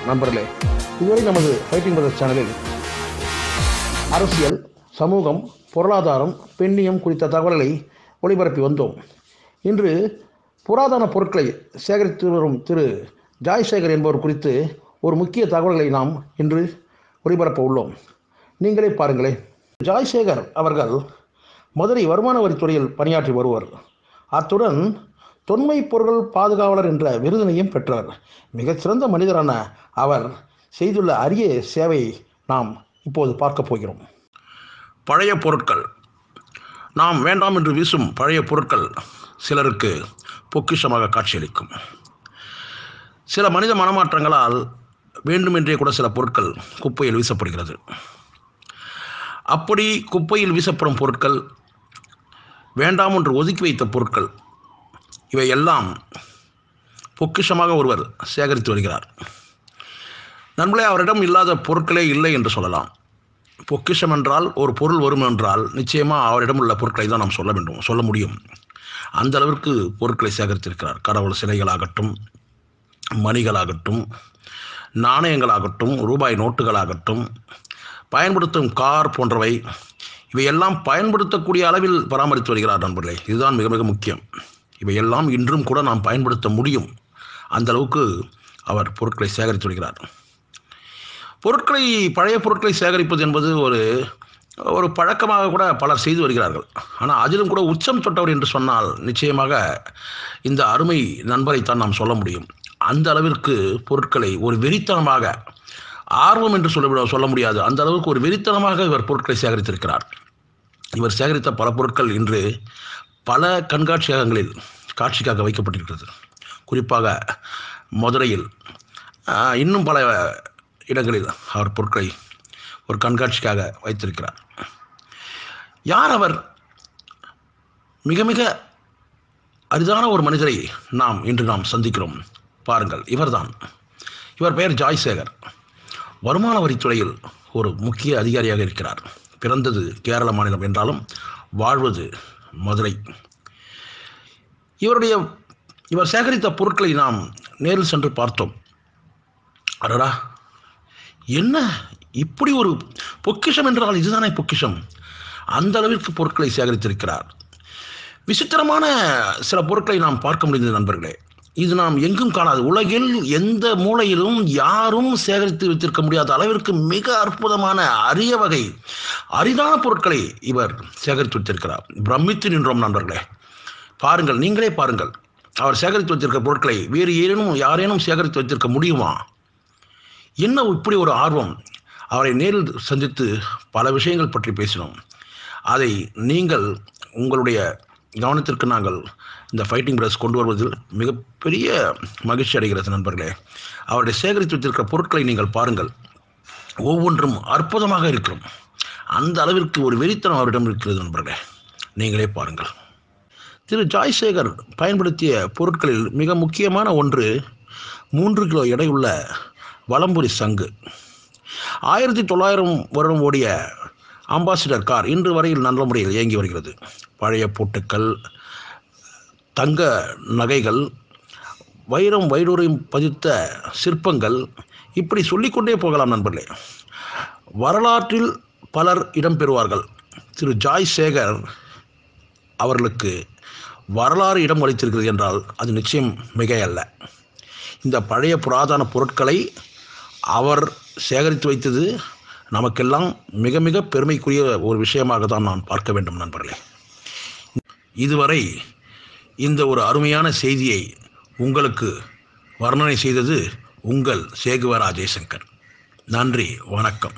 நண்பர்களே இதுவரை நமது ஃபைட்டிங் பிரதர்ஸ் சேனலில் அரசியல் சமூகம் பொருளாதாரம் பெண்ணியம் குறித்த தகவல்களை ஒளிபரப்பி வந்தோம் இன்று புராதன பொருட்களை சேகரித்து வரும் திரு ஜாய்சேகர் என்பவர் குறித்து ஒரு முக்கிய தகவல்களை நாம் இன்று ஒளிபரப்ப உள்ளோம் நீங்களே பாருங்களேன் ஜாய்சேகர் அவர்கள் மதுரை வருமான வரித்துறையில் பணியாற்றி வருவர் அத்துடன் தொன்மை பொருள் பாதுகாவலர் என்ற விருதினையும் பெற்றவர் மிகச்சிறந்த மனிதரான அவர் செய்துள்ள அரிய சேவையை நாம் இப்போது பார்க்க போகிறோம் பழைய பொருட்கள் நாம் வேண்டாம் என்று வீசும் பழைய பொருட்கள் சிலருக்கு பொக்கிஷமாக காட்சியளிக்கும் சில மனித மனமாற்றங்களால் வேண்டுமென்றே கூட சில பொருட்கள் குப்பையில் வீசப்படுகிறது அப்படி குப்பையில் வீசப்படும் பொருட்கள் வேண்டாம் என்று ஒதுக்கி வைத்த பொருட்கள் இவை எல்லாம் பொக்கிஷமாக ஒருவர் சேகரித்து வருகிறார் நண்பர்களே அவரிடம் இல்லாத பொருட்களே இல்லை என்று சொல்லலாம் பொக்கிஷம் என்றால் ஒரு பொருள் வரும் என்றால் நிச்சயமாக அவரிடம் உள்ள பொருட்களை தான் நாம் சொல்ல வேண்டும் சொல்ல முடியும் அந்த அளவிற்கு பொருட்களை சேகரித்திருக்கிறார் கடவுள் சிலைகளாகட்டும் மணிகளாகட்டும் நாணயங்களாகட்டும் ரூபாய் நோட்டுகளாகட்டும் பயன்படுத்தும் கார் போன்றவை இவையெல்லாம் பயன்படுத்தக்கூடிய அளவில் பராமரித்து வருகிறார் நண்பர்களே இதுதான் மிக மிக முக்கியம் இவையெல்லாம் இன்றும் கூட நாம் பயன்படுத்த முடியும் அந்த அளவுக்கு அவர் பொருட்களை சேகரித்து வருகிறார் பொருட்களை பழைய பொருட்களை சேகரிப்பது என்பது ஒரு ஒரு பழக்கமாக கூட பலர் செய்து வருகிறார்கள் ஆனால் அதிலும் கூட உச்சம் தொட்டவர் என்று சொன்னால் நிச்சயமாக இந்த அருமை நண்பரைத்தான் நாம் சொல்ல முடியும் அந்த அளவிற்கு பொருட்களை ஒரு வெறித்தனமாக ஆர்வம் என்று சொல்ல சொல்ல முடியாது அந்த அளவுக்கு ஒரு வெறித்தனமாக இவர் பொருட்களை சேகரித்திருக்கிறார் இவர் சேகரித்த பல பொருட்கள் இன்று பல கண்காட்சியகங்களில் காட்சிக்காக வைக்கப்பட்டிருக்கிறது குறிப்பாக மதுரையில் ஆஹ், இன்னும் பல இடங்களில் அவர் பொருட்களை ஒரு கண்காட்சிக்காக வைத்திருக்கிறார் யார் அவர் மிக மிக அரிதான ஒரு மனிதரை நாம் இன்று நாம் சந்திக்கிறோம் பாருங்கள் இவர்தான் இவர் பெயர் ஜாய்சேகர் வருமான வரித்துறையில் ஒரு முக்கிய அதிகாரியாக இருக்கிறார் பிறந்தது கேரள மாநிலம் என்றாலும் வாழ்வது மதுரை இவருடைய இவர் சேகரித்த பொருட்களை நாம் நேரில் சென்று பார்த்தோம் அடடா என்ன இப்படி ஒரு பொக்கிஷம் என்றால் இதுதானே பொக்கிஷம் அந்த அளவிற்கு பொருட்களை சேகரித்திருக்கிறார் விசித்திரமான சில பொருட்களை நாம் பார்க்க முடிந்தது நண்பர்களே இது நாம் எங்கும் காணாது உலகில் எந்த மூலையிலும் யாரும் சேகரித்து வைத்திருக்க முடியாத அளவிற்கு மிக அற்புதமான அரிய வகை அரிதான பொருட்களை இவர் சேகரித்து வைத்திருக்கிறார் பிரமித்து நின்றோம் நண்பர்களே பாருங்கள் நீங்களே பாருங்கள் அவர் சேகரித்து வைத்திருக்கிற பொருட்களை வேறு ஏதேனும் யாரேனும் சேகரித்து வைத்திருக்க முடியுமா என்ன இப்படி ஒரு ஆர்வம் அவரை நேரில் சந்தித்து பல விஷயங்கள் பற்றி பேசினோம் அதை நீங்கள் உங்களுடைய கவனத்திற்கு நாங்கள் இந்த ஃபைட்டிங் பிரஸ் கொண்டு வருவதில் மிகப்பெரிய மகிழ்ச்சி அடைகிறது நண்பர்களே அவருடைய சேகரித்து வைத்திருக்கிற பொருட்களை நீங்கள் பாருங்கள் ஒவ்வொன்றும் அற்புதமாக இருக்கும் அந்த அளவிற்கு ஒரு வெறித்தனம் அவரிடம் இருக்கிறது நண்பர்களே நீங்களே பாருங்கள் திரு ஜாய்சேகர் பயன்படுத்திய பொருட்களில் மிக முக்கியமான ஒன்று மூன்று கிலோ எடையுள்ள வலம்புரி சங்கு ஆயிரத்தி தொள்ளாயிரம் வருடம் ஓடிய அம்பாசிடர் கார் இன்று வரையில் நல்ல முறையில் இயங்கி வருகிறது பழைய பூட்டுக்கள் தங்க நகைகள் வைரம் வைடூரியம் பதித்த சிற்பங்கள் இப்படி சொல்லிக்கொண்டே போகலாம் நண்பர்களே வரலாற்றில் பலர் இடம்பெறுவார்கள் திரு ஜாய் சேகர் அவர்களுக்கு வரலாறு இடம் அளித்திருக்கிறது என்றால் அது நிச்சயம் மிகையல்ல இந்த பழைய புராதன பொருட்களை அவர் சேகரித்து வைத்தது நமக்கெல்லாம் மிக மிக பெருமைக்குரிய ஒரு விஷயமாக தான் நான் பார்க்க வேண்டும் நண்பர்களே இதுவரை இந்த ஒரு அருமையான செய்தியை உங்களுக்கு வர்ணனை செய்தது உங்கள் சேகுவரா ஜெய்சங்கர் நன்றி வணக்கம்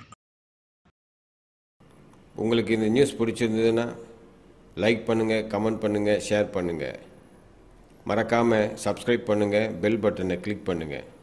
உங்களுக்கு இந்த நியூஸ் பிடிச்சிருந்ததுன்னா லைக் பண்ணுங்கள் கமெண்ட் பண்ணுங்கள் ஷேர் பண்ணுங்கள் மறக்காமல் சப்ஸ்கிரைப் பண்ணுங்கள் பெல் பட்டனை கிளிக் பண்ணுங்கள்